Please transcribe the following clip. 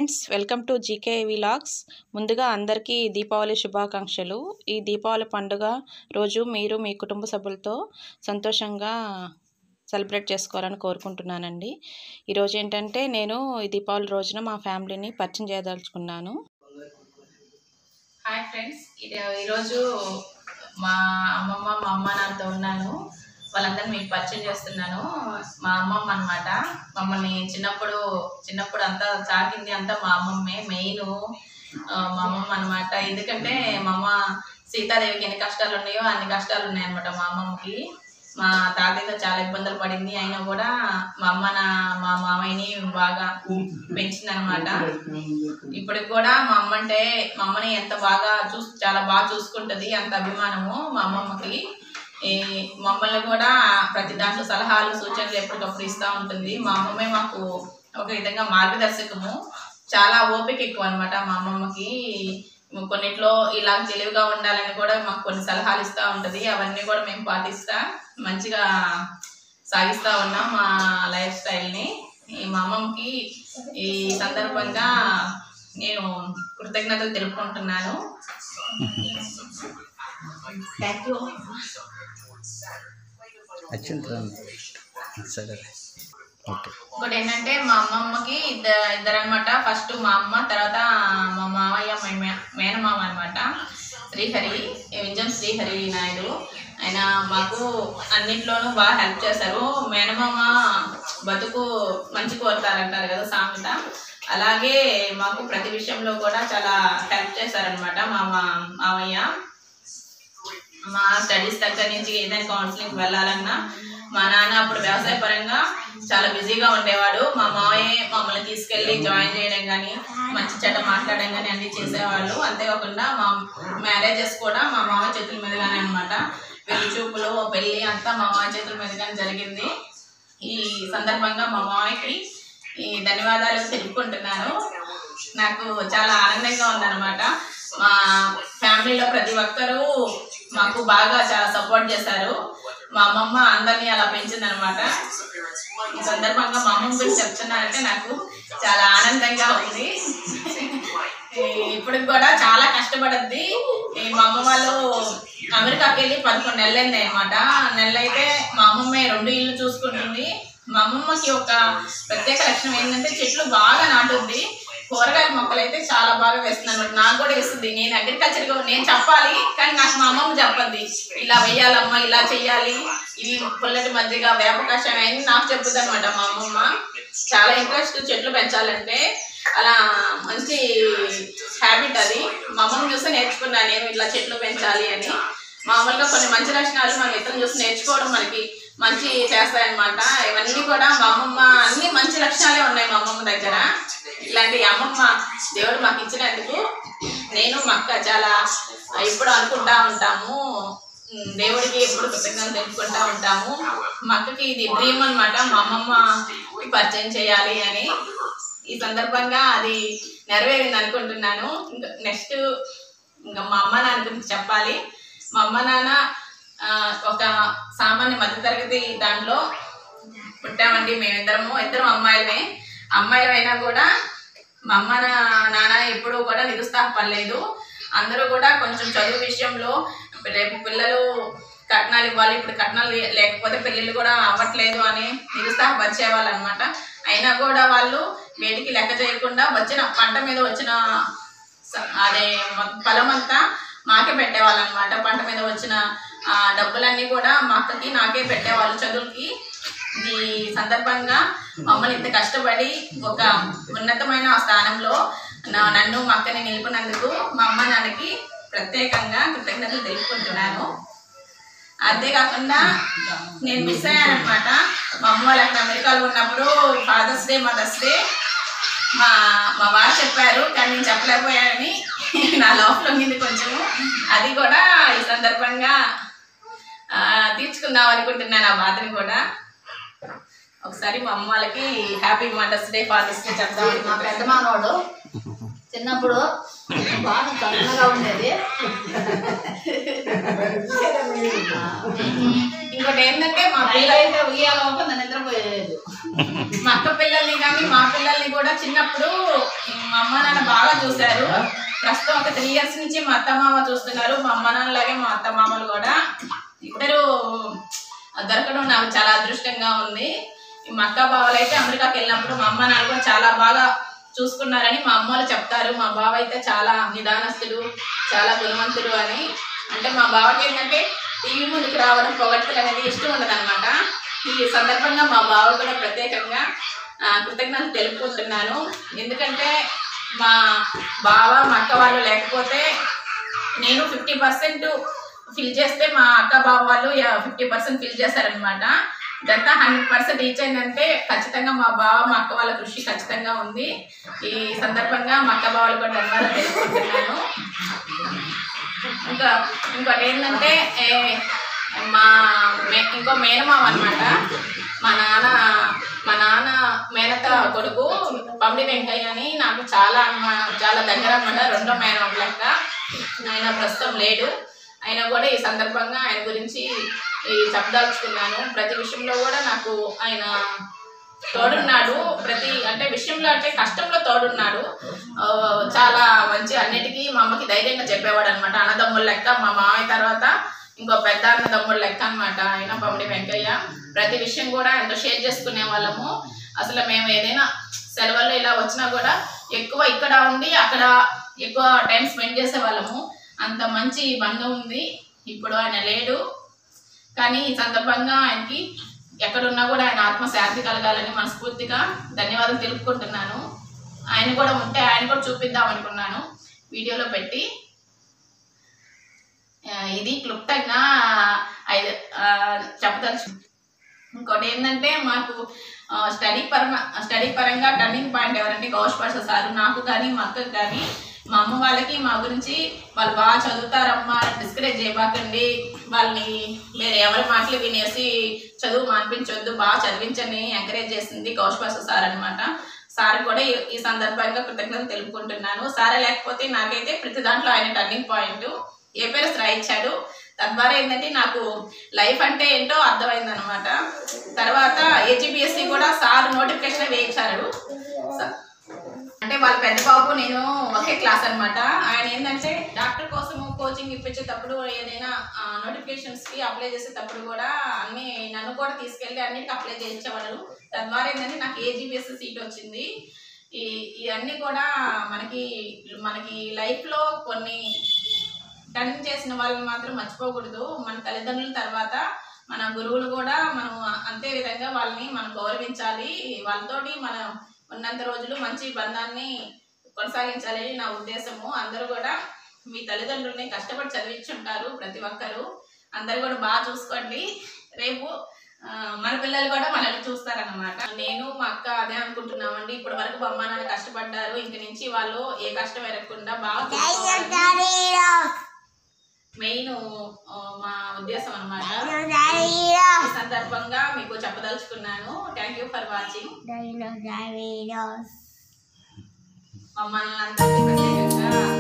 Friends welcome to GK vlogs ముందుగా అందరికీ దీపావళి శుభాకాంక్షలు ఈ దీపావళి పండుగ రోజు మీరు మీ కుటుంబ సభ్యులతో సంతోషంగా సెలబ్రేట్ చేసుకోవాలని కోరుకుంటున్నానండి ఈరోజు ఏంటంటే నేను ఈ దీపావళి రోజున మా ఫ్యామిలీని పరిచయం చేయదలుచుకున్నాను హాయ్ ఫ్రెండ్స్ ఈరోజు మా అమ్మమ్మ మా అమ్మ నాన్నతో ఉన్నాను వాళ్ళందరినీ మీకు పరిచయం చేస్తున్నాను మా అమ్మమ్మ అనమాట మమ్మల్ని చిన్నప్పుడు చిన్నప్పుడు అంతా చాకింది అంతా మా అమ్మమ్మే మెయిన్ మా అమ్మమ్మ అనమాట ఎందుకంటే మా అమ్మ సీతాదేవికి ఎన్ని కష్టాలు ఉన్నాయో అన్ని కష్టాలు ఉన్నాయి అనమాట మా అమ్మమ్మకి మా తాతయ్యతో చాలా ఇబ్బందులు పడింది అయినా కూడా మా అమ్మ నా మా మామయ్యని బాగా పెంచింది అనమాట ఇప్పటికి కూడా మా అమ్మ అంటే మా అమ్మని ఎంత బాగా చూస్ చాలా బాగా చూసుకుంటది అంత అభిమానము మా అమ్మమ్మకి ఈ మమ్మల్ని కూడా ప్రతి దాంట్లో సలహాలు సూచనలు ఎప్పటికప్పుడు ఇస్తూ ఉంటుంది మా అమ్మమ్మే మాకు ఒక విధంగా మార్గదర్శకము చాలా ఓపిక ఎక్కువ అనమాట మా అమ్మమ్మకి కొన్నిట్లో ఇలా తెలివిగా ఉండాలని కూడా మాకు కొన్ని సలహాలు ఇస్తూ ఉంటుంది అవన్నీ కూడా మేము పాటిస్తా మంచిగా సాగిస్తూ ఉన్నాం మా లైఫ్ స్టైల్ని ఈ మా అమ్మమ్మకి ఈ సందర్భంగా నేను కృతజ్ఞతలు తెలుపుకుంటున్నాను థ్యాంక్ యూ వచ్చింది సరే ఓకే ఇంకోటి ఏంటంటే మా అమ్మమ్మకి ఇద్దరు ఇద్దరు అనమాట ఫస్ట్ మా అమ్మ తర్వాత మా మామయ్య మా మే- మేనమామ అనమాట శ్రీహరి వింజం శ్రీహరి నాయుడు ఆయన మాకు అన్నిట్లోనూ బాగా హెల్ప్ చేశారు మేనమామ బతుకు మంచి కోరుతారంటారు కదా సామెత అలాగే మాకు ప్రతి విషయంలో కూడా చాలా హెల్ప్ చేశారనమాట మా మా- మామయ్య మా స్టడీస్ దగ్గర నుంచి ఏదైనా కౌన్సిలింగ్ వెళ్ళాలన్నా మా నాన్న అప్పుడు వ్యవసాయ పరంగా చాలా బిజీగా ఉండేవాడు మా మావయ్య మమ్మల్ని తీసుకెళ్ళి జాయిన్ చేయడం కానీ మంచి చెడ్డ మాట్లాడడం కానీ అన్ని చేసేవాళ్ళు అంతేకాకుండా మా మ్యారేజెస్ కూడా మా మావయ్య చేతుల మీదుగానే అనమాట పెళ్లి చూపులు పెళ్లి అంతా మా మావయ్య చేతుల మీదుగానే జరిగింది ఈ సందర్భంగా మా మావయ్యకి ఈ ధన్యవాదాలు తెలుపుకుంటున్నాను నాకు చాలా ఆనందంగా ఉందన్నమాట మా ఫ్యామిలీలో ప్రతి ఒక్కరూ మాకు బాగా చాలా సపోర్ట్ చేశారు మా అమ్మమ్మ అందరినీ అలా పెంచిందనమాట ఈ సందర్భంగా మా అమ్మమ్మ గురించి చెప్తున్నానంటే నాకు చాలా ఆనందంగా ఉంది ఈ ఇప్పటికి కూడా చాలా కష్టపడద్ది ఈ మా అమ్మ వాళ్ళు అమెరికాకి వెళ్ళి పదకొండు నెలలు అయింది అనమాట నెలలు అయితే మా అమ్మమ్మ రెండు ఇల్లు చూసుకుంటుంది మా అమ్మమ్మకి ఒక ప్రత్యేక లక్షణం ఏంటంటే చెట్లు బాగా నాటుద్ది కూరగాయల మొక్కలు అయితే చాలా బాగా వేస్తుంది అనమాట నాకు కూడా వేస్తుంది నేను అగ్రికల్చర్ నేను చెప్పాలి కానీ నాకు మా అమ్మమ్మ చెప్పద్ది ఇలా వేయాలమ్మా ఇలా చెయ్యాలి ఇవి పుల్లటి మధ్యగా వేప కషాయం అయింది నాకు చెప్పుద్ది అనమాట మా అమ్మమ్మ చాలా ఇంట్రెస్ట్ చెట్లు పెంచాలంటే అలా మంచి హ్యాబిట్ అది మా అమ్మమ్మ చూస్తే నేర్చుకున్నాను నేను ఇట్లా చెట్లు పెంచాలి అని మామూలుగా కొన్ని మంచి లక్షణాలు మనం ఇతరులు చూసి నేర్చుకోవడం మనకి మంచి చేస్తాయన్నమాట ఇవన్నీ కూడా మా అమ్మమ్మ అన్ని మంచి లక్షణాలే ఉన్నాయి మా అమ్మమ్మ దగ్గర ఇలాంటి అమ్మమ్మ దేవుడు మాకు ఇచ్చినందుకు నేను మా అక్క చాలా ఎప్పుడు అనుకుంటా ఉంటాము ఉమ్, దేవుడికి ఎప్పుడు కృతజ్ఞతలు తెలుపుకుంటా ఉంటాము మా అక్కకి ఇది డ్రీమ్ అనమాట మా అమ్మమ్మకి పరిచయం చేయాలి అని ఈ సందర్భంగా అది నెరవేరింది అనుకుంటున్నాను ఇంకా నెక్స్ట్ ఇంకా మా అమ్మ నాన్న గురించి చెప్పాలి మా అమ్మ నాన్న ఆ, ఒక సామాన్య మధ్యతరగతి దాంట్లో పుట్టామండి మేమిద్దరము ఇద్దరం అమ్మాయిలమే అమ్మాయిలమైనా కూడా మా అమ్మ నా- నాన్న ఎప్పుడూ కూడా నిరుత్సాహపడలేదు అందరూ కూడా కొంచెం చదువు విషయంలో రేపు పిల్లలు కట్నాలు ఇవ్వాలి ఇప్పుడు కట్నాలు లే- లేకపోతే పెళ్ళిళ్ళు కూడా అవ్వట్లేదు అని నిరుత్సాహపరిచేవాళ్ళు అనమాట అయినా కూడా వాళ్ళు వేడికి లెక్క చేయకుండా వచ్చిన పంట మీద వచ్చిన స- అదే మొ- ఫలం అంతా మాకే పెట్టేవాళ్ళు అనమాట పంట మీద వచ్చిన ఆ, డబ్బులన్నీ కూడా మా అక్కకి నాకే పెట్టేవాళ్ళు చదువులకి ఈ సందర్భంగా మమ్మల్ని ఇంత కష్టపడి ఒక ఉన్నతమైన స్థానంలో నా- నన్ను మా అక్కని నిలిపినందుకు మా అమ్మ నాన్నకి ప్రత్యేకంగా కృతజ్ఞతలు తెలుపుకుంటున్నాను అంతేకాకుండా నేను మిస్ అయ్యాను అనమాట మా అమ్మ వాళ్ళు అక్కడ అమెరికాలో ఉన్నప్పుడు ఫాదర్స్ డే మదర్స్ డే మా మా వారు చెప్పారు కానీ నేను చెప్పలేకపోయానని నా లోపల ఉంది కొంచెము అది కూడా ఈ సందర్భంగా ఆ, తీర్చుకుందాం అనుకుంటున్నాను ఆ బాధని కూడా ఒకసారి మా అమ్మ వాళ్ళకి happy mother's day father's day చెప్దాం మా అనుకుంటున్నాను పెద్ద మనవాడు చిన్నప్పుడు బాగా చల్లగా ఉండేది ఇంకా ఇంకోటి ఏంటంటే మా పిల్లలు అయితే ఉయ్యాల ఒప్పంద నిద్రపోయేది మా అక్క పిల్లల్ని కానీ మా పిల్లల్ని కూడా చిన్నప్పుడు మా అమ్మ నాన్న బాగా చూశారు ప్రస్తుతం ఒక త్రీ ఇయర్స్ నుంచి మా అత్త మామ చూస్తున్నారు మా అమ్మ నాన్నలాగే మా అత్త మామలు కూడా ఇద్దరు దొరకడం నాకు చాలా అదృష్టంగా ఉంది ఈ మా అక్క బావలు అయితే అమెరికాకి వెళ్ళినప్పుడు మా అమ్మ నాన్న కూడా చాలా బాగా చూసుకున్నారని మా అమ్మ వాళ్ళు చెప్తారు మా బావ అయితే చాలా నిదానస్తుడు చాలా గుణవంతుడు అని అంటే మా బావకి ఏంటంటే టీవీ ముందుకు రావడం పొగడ్తలు అనేది ఇష్టం ఉండదు ఈ సందర్భంగా మా బావ కూడా ప్రత్యేకంగా ఆ, కృతజ్ఞతలు తెలుపుకుంటున్నాను ఎందుకంటే మా బావ మా అక్క వాళ్ళు లేకపోతే నేను ఫిఫ్టీ పర్సెంట్ ఫిల్ చేస్తే మా అక్క బావ వాళ్ళు ఫిఫ్టీ పర్సెంట్ ఫిల్ చేశారనమాట ఇదంతా హండ్రెడ్ పర్సెంట్ రీచ్ అయిందంటే ఖచ్చితంగా మా బావ మా అక్క వాళ్ళ కృషి ఖచ్చితంగా ఉంది ఈ సందర్భంగా మా అక్క బావలు కూడా ధన్యవాదాలు తెలుపుకుంటున్నాను ఇంకా ఇంకోటి ఏంటంటే ఏ, మా మే- ఇంకో మేనమామ అనమాట మా నాన్న మా నాన్న మేనత కొడుకు పండి వెంకయ్య అని నాకు చాలా అన్నమా- చాలా దగ్గర అనమాట రెండో మేనమామ లెక్క ఆయన ప్రస్తుతం లేడు ఆయన కూడా ఈ సందర్భంగా ఆయన గురించి ఈ చెప్పదలుచుకున్నాను ప్రతి విషయంలో కూడా నాకు ఆయన తోడున్నాడు ప్రతి అంటే విషయంలో అంటే కష్టంలో తోడున్నాడు ఆ, చాలా మంచి అన్నిటికీ మా అమ్మకి ధైర్యంగా చెప్పేవాడు అనమాట అన్నదమ్ముల లెక్క మా మామయ్య తర్వాత ఇంకో పెద్ద అన్నదమ్ముల లెక్క అనమాట ఆయన పమిడి వెంకయ్య ప్రతి విషయం కూడా ఎంతో షేర్ చేసుకునే వాళ్ళము అసలు మేము ఏదైనా సెలవుల్లో ఇలా వచ్చినా కూడా ఎక్కువ ఇక్కడ ఉండి అక్కడ ఎక్కువ టైం స్పెండ్ చేసే వాళ్ళము అంత మంచి బంధం ఉంది ఇప్పుడు ఆయన లేడు కానీ ఈ సందర్భంగా ఆయనకి ఎక్కడున్నా కూడా ఆయన ఆత్మశాంతి కలగాలని మనస్ఫూర్తిగా ధన్యవాదాలు తెలుపుకుంటున్నాను ఆయన కూడా ఉంటే ఆయన కూడా చూపిద్దాం అనుకున్నాను వీడియోలో పెట్టి ఆ, ఇది క్లుప్తంగా ఐదు చెప్పదలుచు ఇంకోటి ఏంటంటే మాకు స్టడీ పరంగా స్టడీ పరంగా టర్నింగ్ పాయింట్ ఎవరంటే కౌశ్ పాష సార్ నాకు కానీ మా అక్కకి కానీ మా అమ్మ వాళ్ళకి మా గురించి వాళ్ళు బాగా చదువుతారమ్మా డిస్కరేజ్ చేయబాకండి వాళ్ళని మీరు ఎవరి మాటలు వినేసి చదువు మానిపించొద్దు బాగా చదివించని ఎంకరేజ్ చేసింది కౌశ్ పాష సార్ అనమాట సార్ కూడా ఈ- ఈ సందర్భంగా కృతజ్ఞతలు తెలుపుకుంటున్నాను సారే లేకపోతే నాకైతే ప్రతి దాంట్లో ఆయన టర్నింగ్ పాయింట్ ఏ పేరు రాయించాడు తద్వారా ఏంటంటే నాకు లైఫ్ అంటే ఏంటో అర్థమైంది అనమాట తర్వాత ఏజీబీఎస్సీ కూడా సార్ నోటిఫికేషన్ వేయించారు స- అంటే వాళ్ళ పెద్ద బాబు నేను ఒకే క్లాస్ అన్నమాట ఆయన ఏంటంటే డాక్టర్ కోసం కోచింగ్ ఇప్పించేటప్పుడు ఏదైనా నోటిఫికేషన్స్ కి అప్లై చేసేటప్పుడు కూడా అన్ని నన్ను కూడా తీసుకెళ్ళి అన్నిటికీ అప్లై చేయించేవాళ్ళు తద్వారా ఏంటంటే నాకు ఏజీబీఎస్ సీట్ వచ్చింది ఈ ఇవన్నీ కూడా మనకి మనకి లైఫ్ లో కొన్ని టర్న్ చేసిన వాళ్ళని మాత్రం మర్చిపోకూడదు మన తల్లిదండ్రుల తర్వాత మన గురువులు కూడా మనం అంతే విధంగా వాళ్ళని మనం గౌరవించాలి వాళ్ళతోటి మనం ఉన్నంత రోజులు మంచి బంధాన్ని కొనసాగించాలని నా ఉద్దేశము అందరూ కూడా మీ తల్లిదండ్రుల్ని కష్టపడి చదివించుంటారు ప్రతి ఒక్కరు అందరు కూడా బాగా చూసుకోండి రేపు ఆ, మన పిల్లలు కూడా మనల్ని చూస్తారన్నమాట నేను మా అక్క అదే అనుకుంటున్నామండి ఇప్పటి వరకు మా అమ్మ నాన్న కష్టపడ్డారు ఇంక నుంచి వాళ్ళు ఏ కష్టం ఎరగకుండా బాగా చూసుకోవాలి. మెయిన్ ఆ, మా ఉద్దేశం అన్నమాట ఈ సందర్భంగా మీకు చెప్పదలుచుకున్నాను థ్యాంక్ యూ ఫర్ వాచింగ్ మమ్మల్ని అందరినీ ప్రత్యేకంగా